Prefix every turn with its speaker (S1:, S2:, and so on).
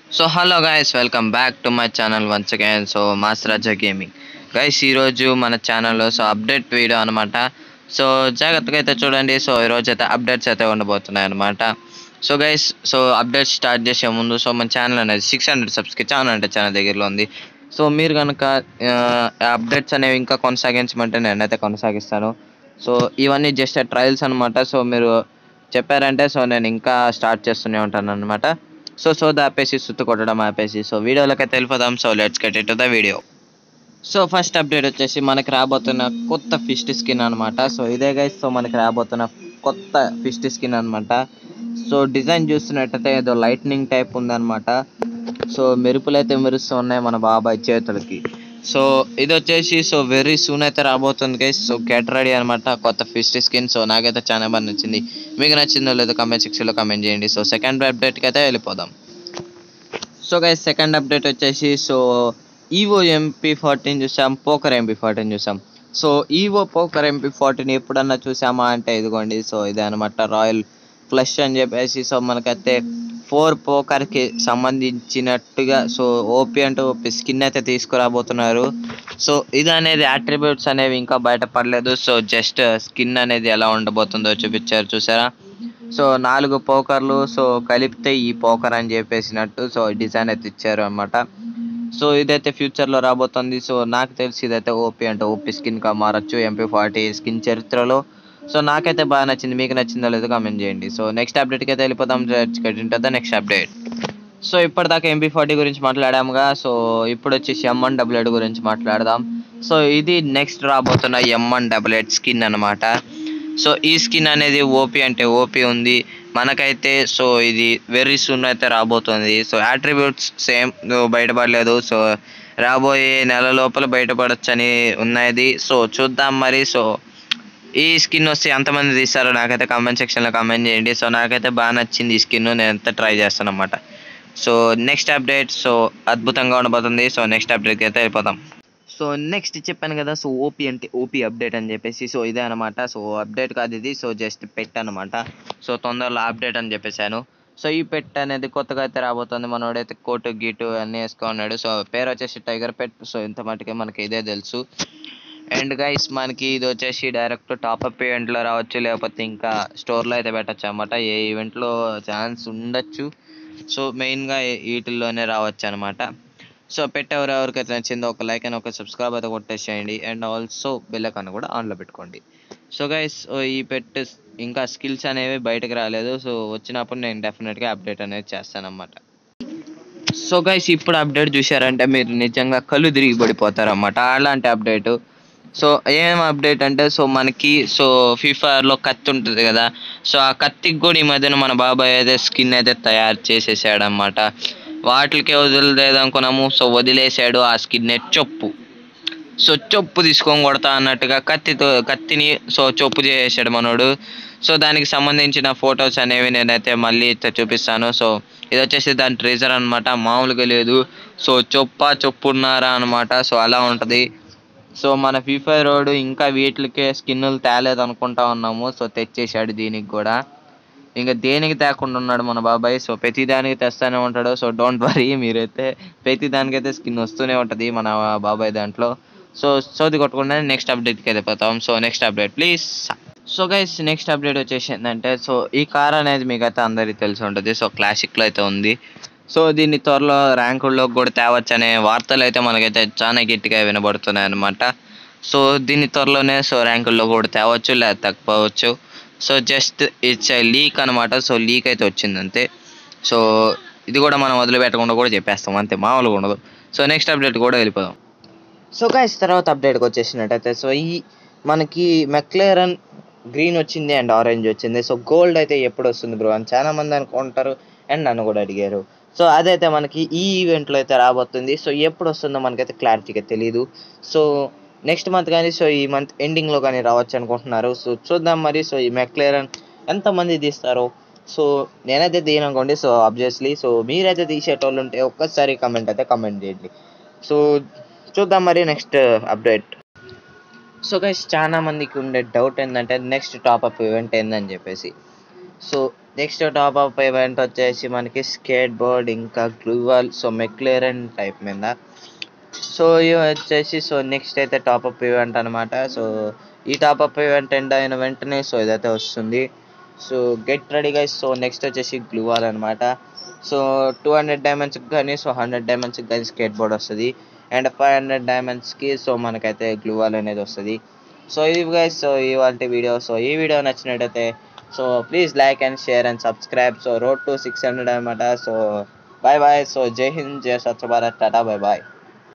S1: so hello guys welcome back to my channel once again so mass Raja gaming guys ఈరోజు మన ఛానల్లో so update video అనమాట so జాగ్రత్తగా అయితే చూడండి సో ఈరోజు అయితే అప్డేట్స్ అయితే ఉండబోతున్నాయి అనమాట so guys so updates start చేసే ముందు సో మన ఛానల్ అనేది సిక్స్ హండ్రెడ్ సబ్స్క్రైబ్ ఛానల్ అంటే ఛానల్ దగ్గరలో ఉంది సో మీరు కనుక అప్డేట్స్ అనేవి ఇంకా కొనసాగించమంటే నేనైతే కొనసాగిస్తాను సో ఇవన్నీ జస్ట్ ట్రయల్స్ అనమాట సో మీరు చెప్పారంటే సో నేను ఇంకా స్టార్ట్ చేస్తూనే ఉంటాను అనమాట సో సో ఆపేసి సుత్తు కొట్టడం ఆపేసి సో వీడియోలోకి అయితే వెళ్ళిపోదాం so let's get it the video so first update వచ్చేసి మనకి రాబోతున్న కొత్త ఫిస్ట్ స్కిన్ అనమాట సో ఇదే గైస్ సో మనకి రాబోతున్న కొత్త ఫిస్ట్ స్కిన్ అనమాట సో డిజైన్ చూస్తున్నట్టయితే ఏదో లైట్నింగ్ టైప్ ఉందన్నమాట సో మెరుపులు అయితే మెరుస్తూ ఉన్నాయి మన బాబాయ్ చేతులకి సో ఇది వచ్చేసి సో వెరీ సూన్ అయితే రాబోతుంది గైస్ సో గెట్ రెడీ అనమాట కొత్త ఫిస్ట్ స్కిన్ సో నాకైతే చాలా బాగా నచ్చింది మీకు నచ్చిందో లేదో కమెంట్ సెక్షన్లో కమెంట్ చేయండి సో సెకండ్ అప్డేట్కి అయితే వెళ్ళిపోదాం సో గైస్ సెకండ్ అప్డేట్ వచ్చేసి సో ఈవో ఎంపీ ఫార్టీన్ చూసాం పోకర్ ఎంపీ ఫార్టీన్ చూసాం so evo poker MP fourteen ఎప్పుడన్నా చూసామా అంటే ఇదిగోండి సో ఇదే అనమాట రాయల్ ఫ్లష్ అని చెప్పేసి సో మనకైతే ఫోర్ పోకర్కి సంబంధించినట్టుగా సో ఓపీ అంటూ ఓపీ స్కిన్ అయితే తీసుకురాబోతున్నారు సో ఇది అనేది అట్రిబ్యూట్స్ అనేవి ఇంకా బయటపడలేదు సో జస్ట్ స్కిన్ అనేది ఎలా ఉండబోతుందో చూపించారు చూసారా సో నాలుగు పోకర్లు సో కలిపితే ఈ పోకర్ అని చెప్పేసినట్టు సో డిజైన్ అయితే ఇచ్చారు అనమాట సో ఇదైతే ఫ్యూచర్లో రాబోతుంది సో నాకు తెలిసి ఇదైతే ఓపీ అంటే ఓపీ స్కిన్గా మారచ్చు ఎంపీ ఫార్టీ స్కిన్ చరిత్రలో సో నాకైతే బాగా నచ్చింది మీకు నచ్చిందో లేదో కామెంట్ చేయండి సో నెక్స్ట్ అప్డేట్కి అయితే వెళ్ళిపోదాం ఉంటుంది నెక్స్ట్ అప్డేట్ సో ఇప్పటిదాకా ఎంపీ ఫార్టీ గురించి మాట్లాడాముగా సో ఇప్పుడు వచ్చేసి ఎంఎన్ డబుల్ ఎయిట్ గురించి మాట్లాడదాం సో ఇది నెక్స్ట్ రాబోతున్న ఎంఎన్ డబుల్ ఎయిట్ స్కిన్ అనమాట సో ఈ స్కిన్ అనేది ఓపీ అంటే ఓపీ ఉంది మనకైతే సో ఇది వెరీ సూన్ అయితే రాబోతుంది సో అట్రిబ్యూట్స్ సేమ్ బయటపడలేదు సో రాబోయే నెల లోపల బయటపడొచ్చని ఉన్నది సో చూద్దాం మరి సో ఈ స్కిన్ వస్తే ఎంతమంది తీస్తారో నాకైతే కామెంట్ సెక్షన్లో కామెంట్ చేయండి సో నాకైతే బాగా నచ్చింది ఈ స్కిన్ నేను ఎంత ట్రై చేస్తాను అనమాట సో నెక్స్ట్ అప్డేట్ సో అద్భుతంగా ఉండబోతుంది సో నెక్స్ట్ అప్డేట్కి అయితే వెళ్ళిపోతాం సో నెక్స్ట్ చెప్పాను కదా సో ఓపీ అంటే ఓపీ అప్డేట్ అని చెప్పేసి సో ఇదే అనమాట సో అప్డేట్ కాదు ఇది సో జస్ట్ పెట్ అనమాట సో తొందరలో అప్డేట్ అని చెప్పేశాను సో ఈ పెట్ అనేది కొత్తగా అయితే రాబోతుంది మనోడైతే కోటు గీటు అన్నీ వేసుకున్నాడు సో పేరు వచ్చేసి టైగర్ పెట్ సో ఇంత మటుకే మనకి ఇదే తెలుసు అండ్ గైస్ మనకి ఇది వచ్చేసి డైరెక్ట్ టాప్అప్ ఈవెంట్లో రావచ్చు లేకపోతే ఇంకా స్టోర్లో అయితే పెట్టచ్చు అనమాట ఏ ఈవెంట్లో ఛాన్స్ ఉండొచ్చు సో మెయిన్గా వీటిల్లోనే రావచ్చు అనమాట సో పెట్టేవారు ఎవరికైతే నచ్చిందో ఒక లైక్ అండ్ ఒక సబ్స్క్రైబ్ అయితే కొట్టేసేయండి అండ్ ఆల్సో బెల్ ఐకాన్ కూడా ఆన్లో పెట్టుకోండి సో గైస్ ఈ పెట్ ఇంకా స్కిల్స్ అనేవి బయటకు రాలేదు సో వచ్చినప్పుడు నేను డెఫినెట్గా అప్డేట్ అనేది చేస్తానన్నమాట సో గైస్ ఇప్పుడు అప్డేట్ చూశారంటే మీరు నిజంగా కళ్ళు తిరిగి పడిపోతారన్నమాట అలాంటి అప్డేట్ సో ఏం అప్డేట్ అంటే సో మనకి సో ఫీఫాలో కత్తి ఉంటుంది కదా సో ఆ కత్తికి కూడా ఈ మధ్యన మన బాబాయ్ అయితే స్కిన్ అయితే తయారు చేసేసాడనమాట వాటికే వదిలేదు అనుకున్నాము సో వదిలేసాడు ఆ స్కిన్ చొప్పు సో చొప్పు తీసుకొని కొడతా అన్నట్టుగా కత్తితో కత్తిని సో చొప్పు చేసేసాడు మనోడు సో దానికి సంబంధించిన ఫొటోస్ అనేవి నేనైతే మళ్ళీ ఇట్లా చూపిస్తాను సో ఇది వచ్చేసి దాని ట్రేజర్ అనమాట మామూలుగా లేదు సో చొప్ప చొప్పున్నారా అనమాట సో అలా ఉంటుంది సో మన ఫీఫై రోడ్ ఇంకా వీటికే స్కిన్నులు తేలేదు అనుకుంటా ఉన్నాము సో తెచ్చేసాడు దీనికి కూడా ఇంకా దేనికి తేకుండా ఉన్నాడు మన బాబాయ్ సో ప్రతి దానికి తెస్తానే ఉంటాడు సో డోంట్ వరీ మీరైతే ప్రతి దానికైతే స్కిన్ వస్తూనే ఉంటుంది మన బాబాయ్ దాంట్లో సో సోది కొట్టకుండా నెక్స్ట్ అప్డేట్కి వెళ్ళిపోతాం so next update please so guys next update వచ్చేసి ఏంటంటే సో ఈ కార్ అనేది మీకు అయితే అందరికీ తెలిసి ఉంటుంది సో క్లాసిక్లో అయితే ఉంది సో దీన్ని త్వరలో ర్యాంకుల్లో కూడా తేవచ్చు అనే వార్తలు అయితే మనకైతే చాలా గట్టిగా వినబడుతున్నాయి అనమాట సో దీన్ని త్వరలోనే సో ర్యాంకుల్లో కూడా తేవచ్చు లేదా తక్కువచ్చు సో జస్ట్ ఇట్స్ లీక్ అనమాట సో లీక్ అయితే వచ్చింది అంతే సో ఇది కూడా మనం వదిలిపెట్టకుండా కూడా చెప్పేస్తాం అంతే మామూలుగా ఉండదు సో నెక్స్ట్ అప్డేట్ కూడా వెళ్ళిపోదాం సో గైస్ తర్వాత అప్డేట్కి వచ్చేసినట్టయితే సో ఈ మనకి మెక్లేరన్ గ్రీన్ వచ్చింది అండ్ ఆరెంజ్ వచ్చింది సో గోల్డ్ అయితే ఎప్పుడు వస్తుంది బ్రో అని చాలా మంది అనుకుంటారు అండ్ నన్ను కూడా అడిగారు సో అదైతే మనకి ఈ ఈవెంట్లో అయితే రాబోతుంది సో ఎప్పుడు వస్తుందో మనకైతే క్లారిటీగా తెలియదు సో నెక్స్ట్ మంత్ కానీ సో ఈ మంత్ ఎండింగ్లో కానీ రావచ్చు అనుకుంటున్నారు సో చూద్దాం మరి సో ఈ మెక్లేరన్ ఎంతమంది తీస్తారో సో నేనైతే తీయనుకోండి సో ఆబ్వియస్లీ సో మీరైతే తీసేటోళ్ళు ఉంటే ఒక్కసారి కమెంట్ అయితే కమెంట్ చేయండి సో చూద్దాం మరి నెక్స్ట్ అప్డేట్ సో గైస్ చాలా మందికి ఉండే డౌట్ ఏంటంటే నెక్స్ట్ టాప్అప్ ఈవెంట్ ఏందని చెప్పేసి so next top up event వచ్చేసి మనకి స్కేట్ బోర్డ్ ఇంకా గ్లూవల్ సో మెక్లేరన్ టైప్ మీద సో ఇవి వచ్చేసి సో నెక్స్ట్ అయితే టాప్ అప్ ఈవెంట్ అనమాట సో ఈ టాప్ అప్ ఈవెంట్ ఎండ్ అయిన వెంటనే సో ఇదైతే వస్తుంది so get ready guys so next వచ్చేసి గ్లూవాల్ అనమాట సో టూ హండ్రెడ్ డైమండ్స్కి కానీ సో హండ్రెడ్ డైమండ్స్కి కానీ స్కేట్ బోర్డ్ వస్తుంది అండ్ ఫైవ్ హండ్రెడ్ డైమండ్స్కి సో మనకైతే గ్లూవాల్ అనేది వస్తుంది సో ఇది గైస్ సో ఇవాళ వీడియో సో ఈ వీడియో నచ్చినట్టయితే so please like and share and subscribe so road to six hundred అనమాట సో బాయ్ బాయ్ సో జై హింద్ జై Swachh Bharat tata bye bye